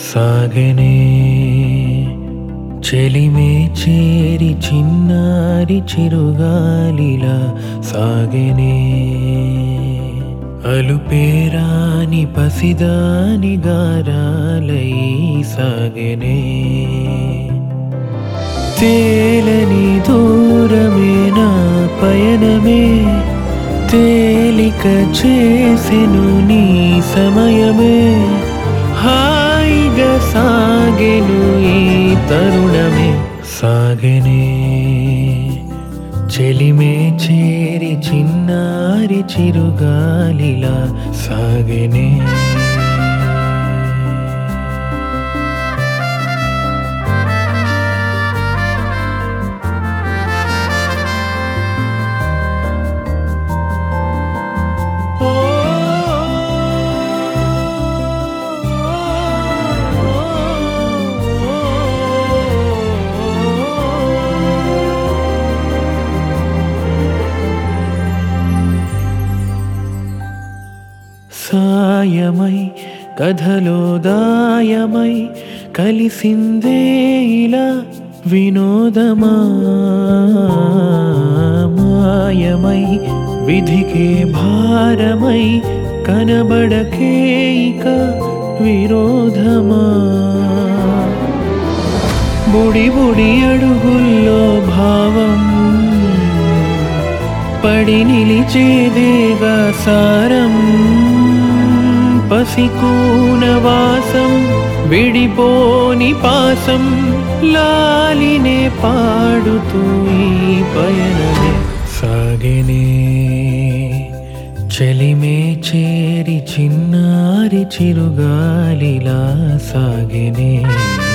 సాగనే చెలిమే చేరి చిన్నారి చిరుగాలిలా సాగనే అలుపేరాని పసిదాని గారాలై సాగనే తేలని దూరమే నా పయనమే తేలిక చేసెను నీ సమయమే హాయిగా సాగెను ఈ తరుణమే సాగనే చెలిమే చేరి చిన్నారి చిరుగాలిలా సాగనే సాయమై కథలో దాయమై కలిసిందే ఇలా వినోదమా మాయమై విధికే భారమై కనబడకే ఇక విరోధమా బుడి బుడి అడుగుల్లో భావం పడి నిలిచేదేగా సారం పసికూన వాసం విడిపోని పాసం లాలినే పాడుతూ ఈ పయనమే సాగనే చెలిమే చేరి చిన్నారి చిరుగాలిలా సాగనే